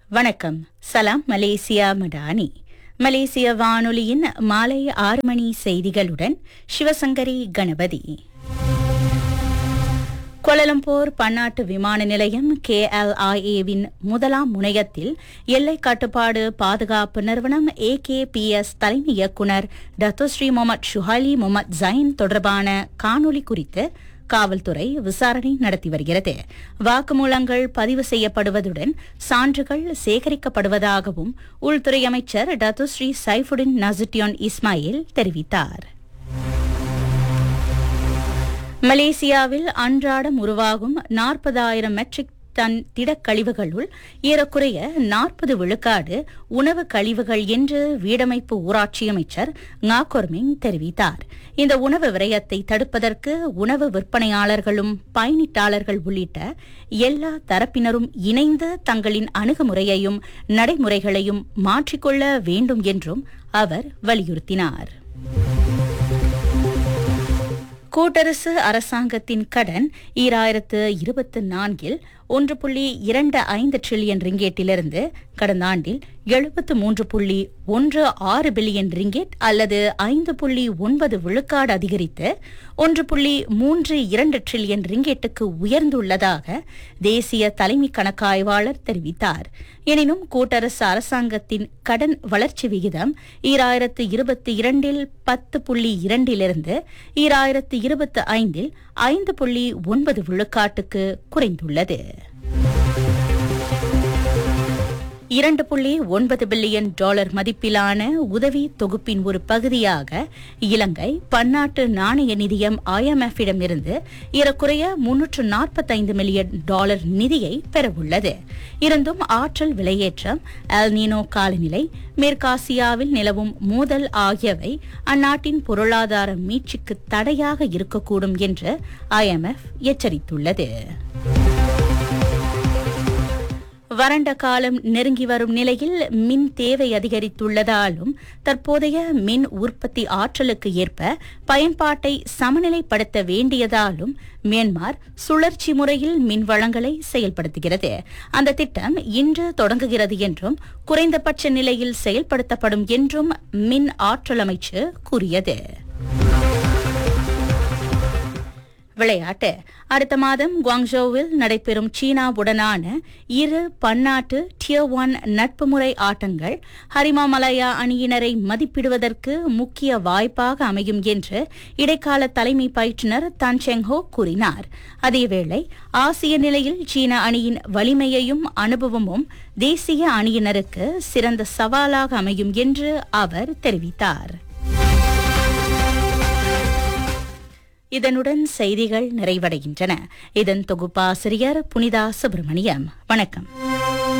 வணக்கம் சலாம் மலேசியா மடானி மலேசிய வானொலியின் மாலை ஆறு மணி செய்திகளுடன் சிவசங்கரி கணபதி கோலலம்பூர் பன்னாட்டு விமான நிலையம் கேஎல்ஐஏவின் முதலாம் முனையத்தில் எல்லை கட்டுப்பாடு பாதுகாப்பு நிறுவனம் ஏகேபிஎஸ் தலைமை இயக்குநர் Dato' Sri Mohamed Shuhaili Mohamed Zain தொடர்பான காணொலி குறித்து காவல்துறை விசாரணை நடத்தி வருகிறது வாக்குமூலங்கள் பதிவு செய்யப்படுவதுடன் சான்றுகள் சேகரிக்கப்படுவதாகவும் உள்துறை அமைச்சர் டத்துஸ்ரீ சைஃபுடின் நசுட்டியோன் இஸ்மாயில் தெரிவித்தார் மலேசியாவில் அன்றாடம் உருவாகும் நாற்பதாயிரம் மெட்ரிக் டன் திடக்கழிவுகளுள் ஏறக்குறைய நாற்பது விழுக்காடு உணவு கழிவுகள் என்று வீடமைப்பு ஊராட்சி அமைச்சர் ngakorming தெரிவித்தார் இந்த உணவு விரயத்தை தடுப்பதற்கு உணவு விற்பனையாளர்களும் பயணிட்டாளர்கள் உள்ளிட்ட எல்லா தரப்பினரும் இணைந்து தங்களின் அணுகுமுறையையும் நடைமுறைகளையும் மாற்றிக்கொள்ள வேண்டும் என்றும் அவர் வலியுறுத்தினார் கூட்டரசு அரசாங்கத்தின் கடன் ஈராயிரத்து இருபத்தி நான்கில் ஒன்று புள்ளி இரண்டு ஐந்து டிரில்லியன் ரிங்கேட்டிலிருந்து கடந்த ஆண்டில் எழுபத்து மூன்று புள்ளி ஒன்று ஆறு பில்லியன் ரிங்கேட் அல்லது ஐந்து புள்ளி ஒன்பது விழுக்காடு அதிகரித்து ஒன்று புள்ளி மூன்று இரண்டு டிரில்லியன் ரிங்கேட்டுக்கு உயர்ந்துள்ளதாக தேசிய தலைமை கணக்காய்வாளர் தெரிவித்தார் எனினும் கூட்டரசு அரசாங்கத்தின் கடன் வளர்ச்சி விகிதம் ஈராயிரத்து இருபத்தி இரண்டில் பத்து புள்ளி இரண்டிலிருந்து ஈராயிரத்து இருபத்தி ஐந்தில் ஐந்து புள்ளி ஒன்பது விழுக்காட்டுக்கு குறைந்துள்ளது இரண்டு புள்ளி ஒன்பது பில்லியன் டாலர் மதிப்பிலான உதவி தொகுப்பின் ஒரு பகுதியாக இலங்கை பன்னாட்டு நாணய நிதியம் ஐஎம்எஃபிடமிருந்து ஏறக்குறைய முன்னூற்று நாற்பத்தைந்து மில்லியன் டாலர் நிதியை பெறவுள்ளது இருந்தும் ஆற்றல் விலையேற்றம் அல்னினோ காலநிலை மேற்காசியாவில் நிலவும் மோதல் ஆகியவை அந்நாட்டின் பொருளாதார மீட்சிக்கு தடையாக இருக்கக்கூடும் என்று ஐஎம்எஃப் எச்சரித்துள்ளது வறண்ட காலம் நெருங்கி வரும் நிலையில் மின் தேவை அதிகரித்துள்ளதாலும் தற்போதைய மின் உற்பத்தி ஆற்றலுக்கு ஏற்ப பயன்பாட்டை சமநிலைப்படுத்த வேண்டியதாலும் மியான்மர் சுழற்சி முறையில் மின் வளங்களை செயல்படுத்துகிறது அந்த திட்டம் இன்று தொடங்குகிறது என்றும் குறைந்தபட்ச நிலையில் செயல்படுத்தப்படும் என்றும் மின் ஆற்றல் அமைச்சு கூறியது விளையாட்டு அடுத்த மாதம் குவாங்ஜோவில் நடைபெறும் சீனாவுடனான இரு பன்னாட்டு டியர் ஒன் நட்பு முறை ஆட்டங்கள் ஹரிமாமலயா அணியினரை மதிப்பிடுவதற்கு முக்கிய வாய்ப்பாக அமையும் என்று இடைக்கால தலைமை பயிற்றுநர் தன் செங்ஹோ கூறினார் அதேவேளை ஆசிய நிலையில் சீன அணியின் வலிமையையும் அனுபவமும் தேசிய அணியினருக்கு சிறந்த சவாலாக அமையும் என்று அவர் தெரிவித்தார் இதனுடன் செய்திகள் நிறைவடைகின்றன இதன் தொகுப்பாசிரியர் புனிதா சுப்பிரமணியம் வணக்கம்